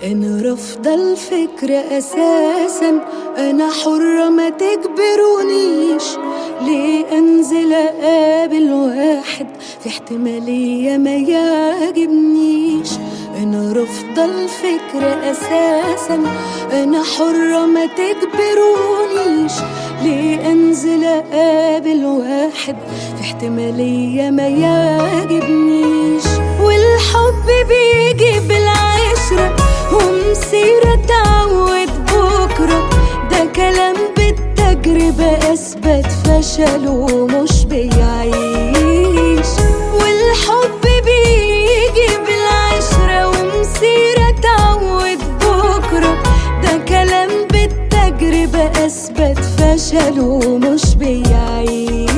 أنا رافضة الفكرة أساسا أنا حرة ما تجبرونيش ليه أنزل أقابل واحد في احتمالية ما يعجبنيش أنا رافضة الفكرة أساسا أنا حرة ما تجبرونيش ليه أنزل أقابل واحد في احتمالية ما يعجبنيش والحب بيجي بالعشرة ومسيرة تعود بكرة ده كلام بالتجربة أثبت فشل ومش بيعيش والحب بيجي بالعشرة ومسيرة تعود بكرة ده كلام بالتجربة أثبت فشل ومش بيعيش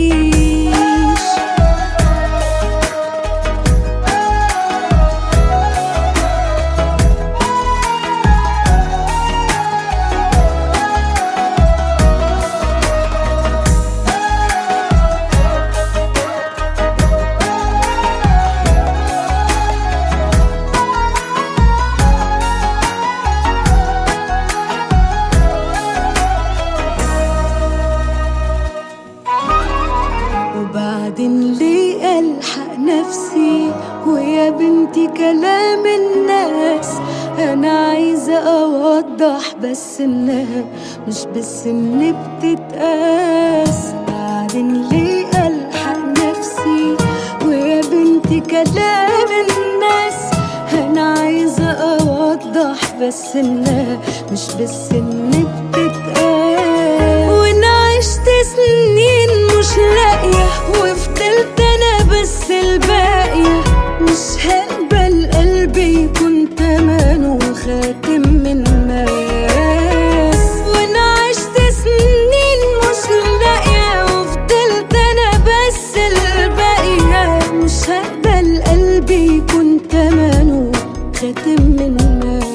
وبعدين ليه ألحق نفسي ويا بنتي كلام الناس أنا عايزة أوضح بس إنها مش بالسن بتتقاس بعدين ليه ألحق نفسي ويا بنتي كلام الناس أنا عايزة أوضح بس إنها مش بالسن بتتقاس وأنا عشت سنين مش لاقية وفضلت أنا بس الباقية مش هقبل قلبي يكون تمنه خاتم من ماس وأنا عشت سنين مش لاقية وفضلت أنا بس الباقية مش هقبل قلبي يكون تمنه خاتم من ماس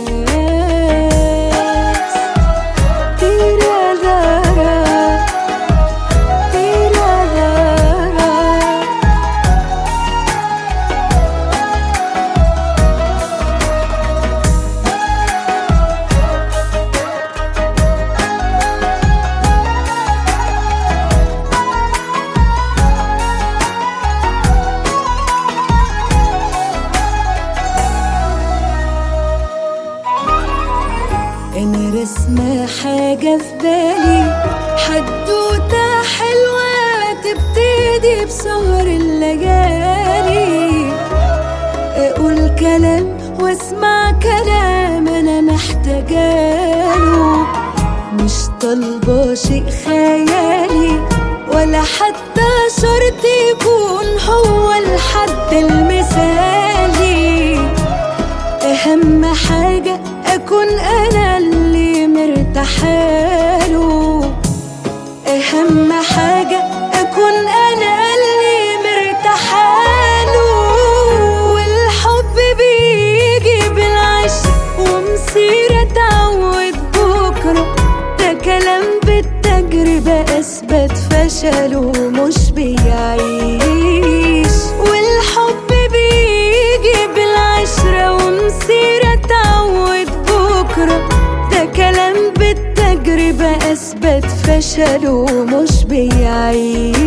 تيرارارا تيرارارا انا رسمة حاجة في بالي حدوتة حلوة تبتدي بسهر الليالي اقول كلام واسمع كلام انا محتاجاله مش طالبة شيء خيالي ولا حتى شرط يكون هو الحد المثالي أهم حاجة أكون أنا اللي مرتاحاله أهم حاجة أكون أنا اللي مرتاحاله والحب بيجي بالعشق ومسيرة تعود بكرة ده كلام بالتجربة أثبت فشله مش بيعيش والحب بيجي بالعشرة ومسيرة تعود بكرة ده كلام بالتجربة أثبت فشله مش بيعيش